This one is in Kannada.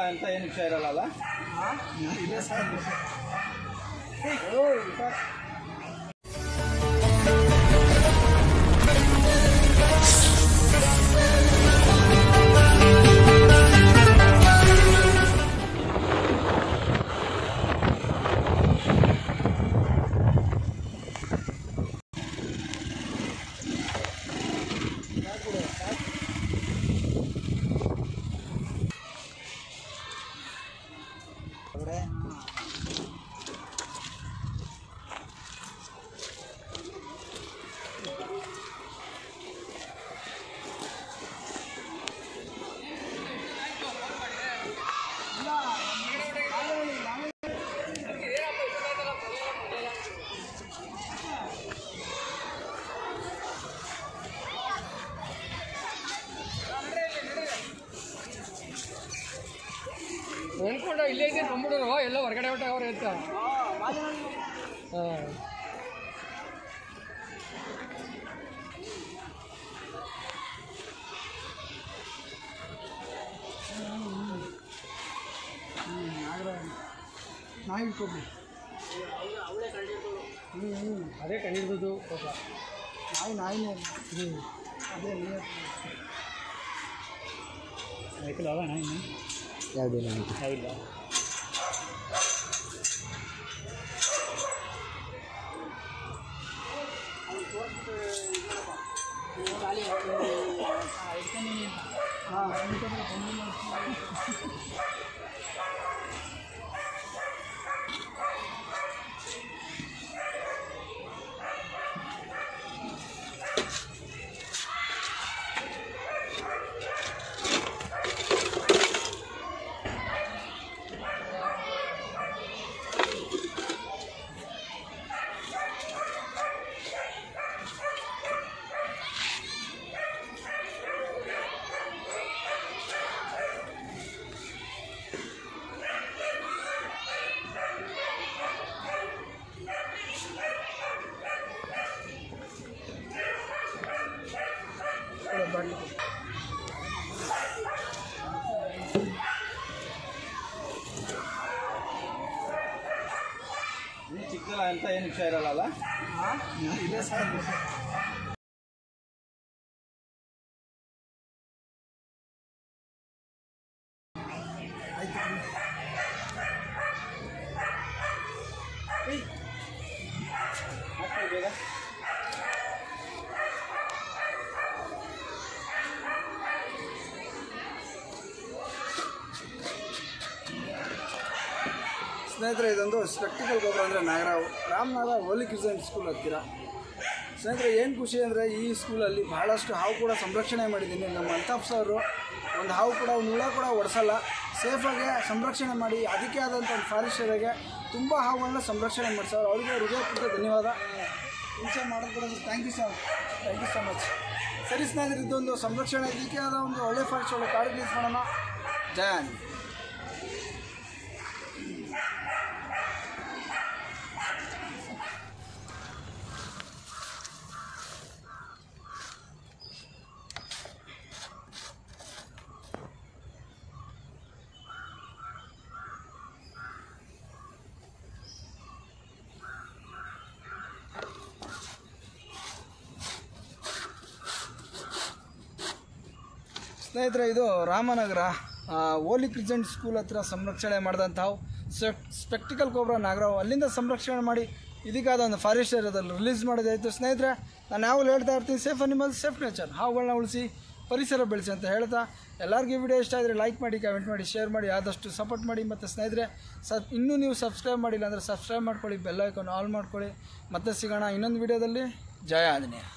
ಅಂತ ಏನು ವಿಷಯ ಇರಲ್ಲ ಇದೆ ಸರ್ ಅನ್ಕೊಂಡು ಇಲ್ಲೇ ಇದ್ದೀನಿ ಬಂದ್ಬಿಡೋರು ಎಲ್ಲ ಹೊರಗಡೆ ಹೊಟ್ಟವ್ರೆ ಅಂತ ಹಾಂ ನಾಯಿ ಹಿಡ್ಕೊಬ್ರಿ ಹ್ಞೂ ಹ್ಞೂ ಅದೇ ಕಂಡಿಡ್ದು ಪಾಪ ನಾಯಿ ನಾಯಿನೇ ಹ್ಞೂ ಅದೇ ನೀವೇ ವೆಹಿಕಲ್ ಅವ ಇನ್ನು ಯಾವುದಿಲ್ಲ ಇಲ್ಲ ಹಾಂ ಬರಲಿ ಇನ್ನು ಚಿಕ್ಕದಲ್ಲ ಅಂತ ಏನು ವಿಷಯ ಇರಲ್ಲ ಹಾಂ ಇದೆ ಸರ್ ಆಯ್ತು ಹಾಕ್ತೀವಿ ಬೇಗ ಸ್ನೇಹಿತರೆ ಇದೊಂದು ಸ್ಪೆಕ್ಟಿಕಲ್ ಗೊಬ್ಬರ ಅಂದರೆ Nagarao Ramanagara holy crescent school ಹತ್ತಿರ ಸ್ನೇಹಿತರೆ ಏನು ಖುಷಿ ಅಂದರೆ ಈ ಸ್ಕೂಲಲ್ಲಿ ಬಹಳಷ್ಟು ಹಾವು ಕೂಡ ಸಂರಕ್ಷಣೆ ಮಾಡಿದ್ದೀನಿ ನಮ್ಮ ಅಲ್ತಾಫ್ ಸರ್ ಒಂದು ಹಾವು ಕೂಡ ಒಂದು ಹುಳ ಕೂಡ ಒಡಿಸಲ್ಲ ಸೇಫಾಗಿ ಸಂರಕ್ಷಣೆ ಮಾಡಿ ಅದಕ್ಕೆ ಆದಂಥ ಒಂದು ಫಾರೆಸ್ಟರಿಗೆ ತುಂಬ ಹಾವುಗಳನ್ನ ಸಂರಕ್ಷಣೆ ಮಾಡ್ಸೋರು ಅವರಿಗೆ ಹೃದಯಪೂರ್ವಕ ಧನ್ಯವಾದ ಹಿಂಸೆ ಮಾಡೋದು ಕೂಡ thank you sir thank you so much ಸರಿ ಸ್ನೇಹಿತರೆ ಇದೊಂದು ಸಂರಕ್ಷಣೆ ಇದಕ್ಕೆ ಆದ ಒಂದು ಒಳ್ಳೆ ಫಾರೆಸ್ಟ್ ಒಳ್ಳೆ ಕಾಡು ರಿಲೀಸ್ ಮಾಡೋಣ ಜಯ ಆಂಜನೇಯ. ಸ್ನೇಹಿತರೆ ಇದು ರಾಮನಗರ ಆ, ಓಲಿ ಕ್ರಿಸೆಂಟ್ ಸ್ಕೂಲ್ ಹತ್ರ ಸಂರಕ್ಷಣೆ ಮಾಡಿದಂಥವು ಸ್ಪೆಕ್ಟಿಕಲ್ ಕೋಬ್ರಾ ನಾಗರಾವ್ ಅಲ್ಲಿಂದ ಸಂರಕ್ಷಣೆ ಮಾಡಿ ಇದಕ್ಕಾದ ಒಂದು ಫಾರೆಸ್ಟ್ ಏರಿಯಾದಲ್ಲಿ ರಿಲೀಸ್ ಮಾಡೋದಾಯಿತು ಸ್ನೇಹಿತರೆ ನಾನು ಯಾವಾಗಲೂ ಹೇಳ್ತಾ ಇರ್ತೀನಿ ಸೇಫ್ ಅನಿಮಲ್ ಸೇಫ್ ನೇಚರ್ ಹಾವುಗಳನ್ನ ಉಳಿಸಿ ಪರಿಸರ ಬೆಳೆಸಿ ಅಂತ ಹೇಳ್ತಾ ಎಲ್ಲರಿಗೂ ಈ ವಿಡಿಯೋ ಇಷ್ಟ ಆದರೆ ಲೈಕ್ ಮಾಡಿ ಕಮೆಂಟ್ ಮಾಡಿ ಶೇರ್ ಮಾಡಿ ಆದಷ್ಟು ಸಪೋರ್ಟ್ ಮಾಡಿ ಮತ್ತು ಸ್ನೇಹಿತರೆ ಸಬ್ ಇನ್ನೂ ನೀವು ಸಬ್ಸ್ಕ್ರೈಬ್ ಮಾಡಿಲ್ಲ ಅಂದರೆ ಸಬ್ಸ್ಕ್ರೈಬ್ ಮಾಡ್ಕೊಳ್ಳಿ ಬೆಲ್ ಐಕಾನ್ ಆಲ್ ಮಾಡ್ಕೊಳ್ಳಿ ಮತ್ತೆ ಸಿಗೋಣ ಇನ್ನೊಂದು ವಿಡಿಯೋದಲ್ಲಿ ಜಯ ಆಂಜನೇಯ